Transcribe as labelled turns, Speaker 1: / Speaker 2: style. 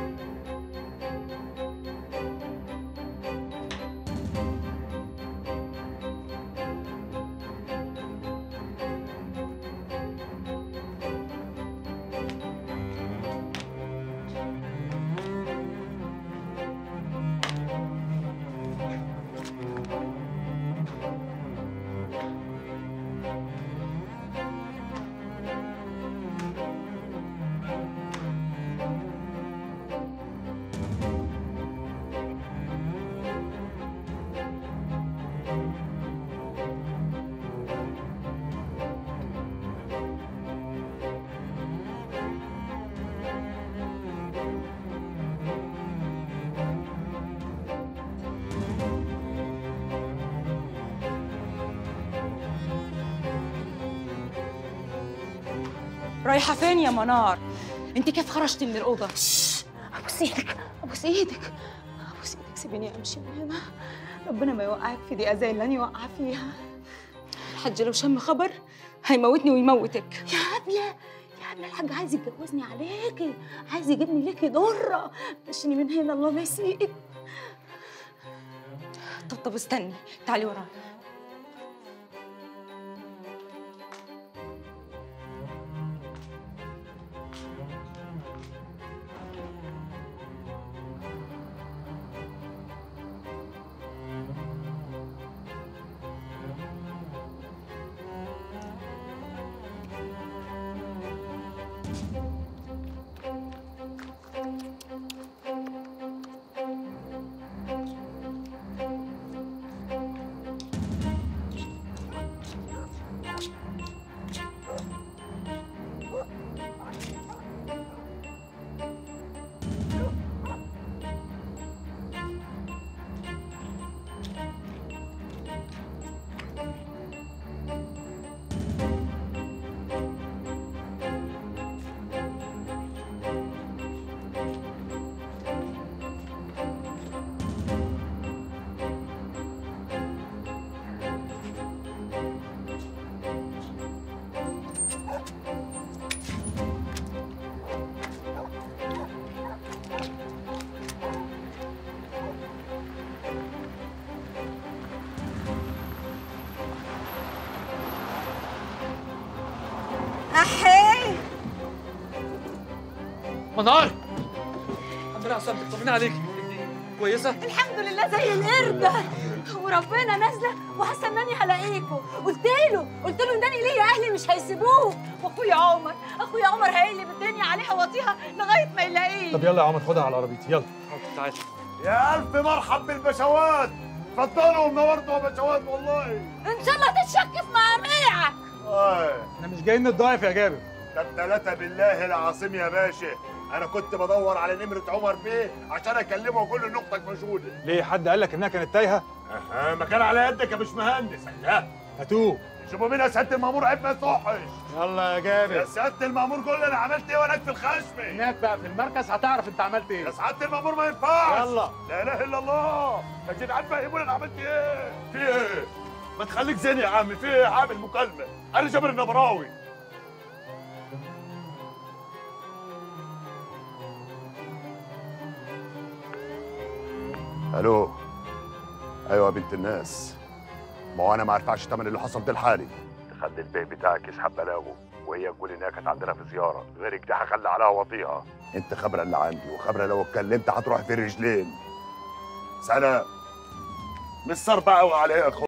Speaker 1: رايحة فين يا منار؟ انت كيف خرجتي من الأوضة؟
Speaker 2: ابوس ايدك ابوس ايدك ابوس ايدك سيبيني امشي من هنا ربنا ما يوقعك في دي اذى اللي انا يوقع فيها
Speaker 1: الحاج لو شم خبر هيموتني ويموتك
Speaker 2: يا هبله يا هبله الحاج عايز يتجوزني عليكي عايز يجيبني ليكي ضره مشيني من هنا الله ما يسيئك
Speaker 1: طب طب استني تعالي ورايا
Speaker 2: احي
Speaker 3: منار الحمد لله على سلامتك طمنا عليك كويسة؟
Speaker 2: الحمد لله زي القرده وربنا نازله وحاسه انني هلاقيكوا قلت له قلت له انني ليا اهلي مش هيسيبوه واخويا عمر اخويا عمر هيقلب الدنيا عليها واطيها لغايه ما يلاقيه
Speaker 4: طب يلا يا عمر خدها على عربيتي يلا
Speaker 3: تعالى
Speaker 5: يا ألف مرحب بالبشوات اتفضلوا منورتوا يا بشوات والله
Speaker 2: ان شاء الله تتشك في مقاميعك
Speaker 5: آه.
Speaker 4: احنا مش جايين نتضايف يا جابر
Speaker 5: طب ثلاثة بالله العظيم يا باشا أنا كنت بدور على نمرة عمر بيه عشان أكلمه وأقول له إن أختك موجودة
Speaker 4: ليه حد قال لك انها كانت تايهه
Speaker 5: أها ما كان على يدك يا باشمهندس لا
Speaker 4: هاتوه
Speaker 5: شوفوا مين يا سيادة المأمور عيب ما يصحش
Speaker 4: يلا يا
Speaker 5: يا
Speaker 4: جابر
Speaker 5: سيادة المأمور قول لي أنا عملت إيه وأنا في الخشمة
Speaker 4: هناك بقى في المركز هتعرف انت عملت
Speaker 5: يا
Speaker 4: ايه
Speaker 5: سعادة المأمور ما ينفعش
Speaker 4: يلا
Speaker 5: لا إله إلا الله يا جدعان فهموني أنا عملت إيه في إيه ما تخليك زين يا عم في إيه عامل مكالمة أنا جابر النبراوي الو ايوه يا بنت الناس ما هو انا ما ادفعش الثمن اللي حصل ده لحالي تخلي البيت بتاعك يسحب بلاغه وهي تقول انها كانت عندنا في زياره غيرك دي هخلي عليها وطيها انت خبره اللي عندي وخبره لو اتكلمت هتروح في رجلين سلام مش صار بقى عليها